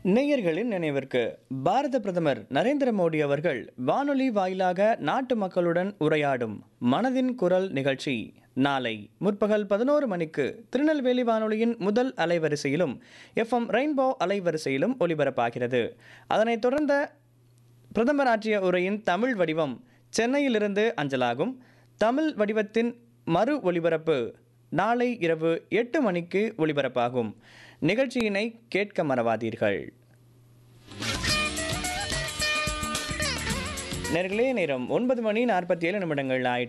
நேயர்களின் நினைவிற்கு பாரத பிரதமர் நரேந்திர மோடி அவர்கள் வானொலி வாயிலாக நாட்டு மக்களுடன் உரையாடும் மனதின் குரல் நிகழ்ச்சி நாளை முற்பகல் பதினோரு மணிக்கு திருநெல்வேலி வானொலியின் முதல் அலைவரிசையிலும் எஃப்எம் ரெயின்போ அலைவரிசையிலும் ஒலிபரப்பாகிறது அதனைத் தொடர்ந்த பிரதமர் ஆற்றிய உரையின் தமிழ் வடிவம் சென்னையிலிருந்து அஞ்சலாகும் தமிழ் வடிவத்தின் மறு ஒலிபரப்பு நாளை இரவு எட்டு மணிக்கு ஒலிபரப்பாகும் நிகழ்ச்சியினை கேட்க மறவாதீர்கள் நேர்களே நேரம் ஒன்பது மணி நாற்பத்தி ஏழு நிமிடங்கள் ஆயிற்று